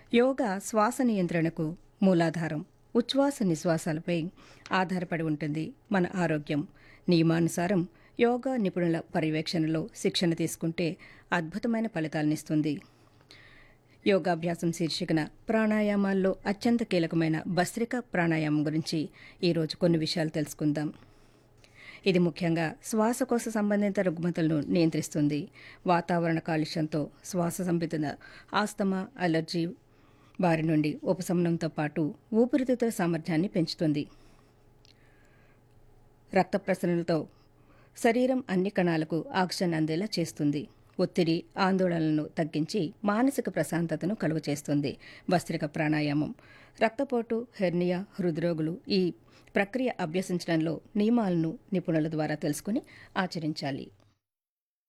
యోగా శ్వాస నియంత్రణకు మూలాధారం ఉచ్ఛ్వాస నిశ్వాసాలపై ఆధారపడి ఉంటుంది మన ఆరోగ్యం నియమానుసారం యోగా నిపుణుల పర్యవేక్షణలో శిక్షణ తీసుకుంటే అద్భుతమైన ఫలితాలనిస్తుంది యోగాభ్యాసం శీర్షికన ప్రాణాయామాల్లో అత్యంత కీలకమైన భస్త్రిక ప్రాణాయామం గురించి ఈరోజు కొన్ని విషయాలు తెలుసుకుందాం ఇది ముఖ్యంగా శ్వాసకోశ సంబంధిత రుగ్మతలను నియంత్రిస్తుంది వాతావరణ కాలుష్యంతో శ్వాస సంబంధిత ఆస్తమా అలర్జీ బారి నుండి ఉపశమనంతో పాటు ఊపిరితిత్తుల సామర్థ్యాన్ని పెంచుతుంది రక్త ప్రసరణలతో శరీరం అన్ని కణాలకు ఆక్సిజన్ అందేలా చేస్తుంది ఒత్తిడి ఆందోళనలను తగ్గించి మానసిక ప్రశాంతతను కలుగచేస్తుంది భస్త్రిక ప్రాణాయామం రక్తపోటు హెర్నియా హృద్రోగులు ఈ ప్రక్రియ అభ్యసించడంలో నియమాలను నిపుణుల ద్వారా తెలుసుకుని ఆచరించాలి